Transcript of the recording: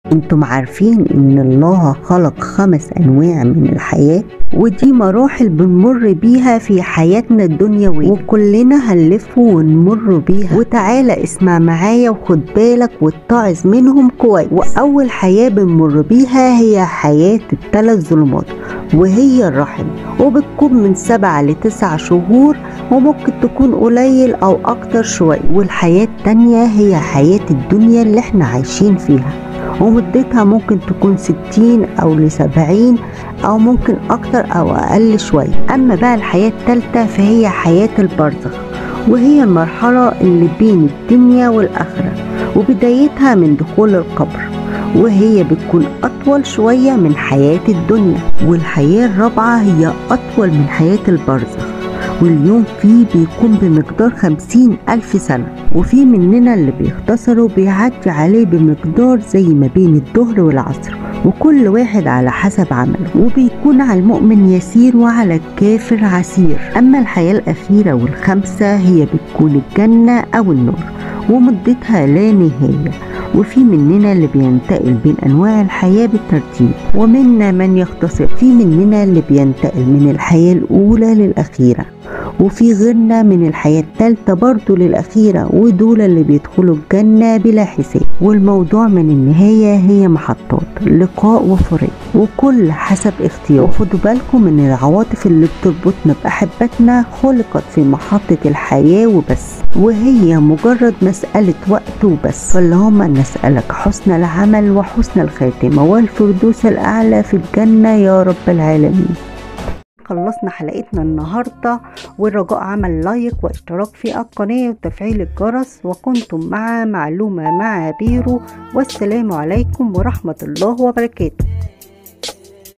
انتم عارفين ان الله خلق خمس انواع من الحياة ودي مراحل بنمر بيها في حياتنا الدنيوية وكلنا هنلف ونمر بيها وتعالى اسمع معايا وخد بالك واتعظ منهم كويس واول حياة بنمر بيها هي حياة الثلاث ظلمات وهي الرحم وبتكون من سبعة لتسع شهور وممكن تكون قليل أو أكتر شوية والحياة التانية هي حياة الدنيا اللي احنا عايشين فيها ومدتها ممكن تكون ستين أو لسبعين أو ممكن أكتر أو أقل شوية أما بقى الحياة التالتة فهي حياة البرزخ وهي المرحلة اللي بين الدنيا والآخرة وبدايتها من دخول القبر وهي بتكون أطول شوية من حياة الدنيا والحياة الرابعة هي أطول من حياة البرزخ واليوم فيه بيكون بمقدار خمسين ألف سنة وفي مننا اللي بيختصروا بيعدي عليه بمقدار زي ما بين الظهر والعصر وكل واحد على حسب عمله وبيكون على المؤمن يسير وعلى الكافر عسير أما الحياة الأخيرة والخامسة هي بتكون الجنة أو النار ومدتها لا نهاية وفي مننا اللي بينتقل بين أنواع الحياة بالترتيب ومنا من يختصر في مننا اللي بينتقل من الحياة الأولى للأخيرة وفي غيرنا من الحياة التالتة برضو للأخيرة ودول اللي بيدخلوا الجنة بلا حساب والموضوع من النهاية هي محطات لقاء وفراق وكل حسب اختيار وخدوا بالكم من العواطف اللي بتربطنا بأحبتنا خلقت في محطة الحياة وبس وهي مجرد مسألة وقت وبس فاللهم نسألك حسن العمل وحسن الخاتمة والفردوس الأعلى في الجنة يا رب العالمين خلصنا حلقتنا النهاردة والرجاء عمل لايك واشتراك في القناة وتفعيل الجرس وكنتم مع معلومة مع بيرو والسلام عليكم ورحمة الله وبركاته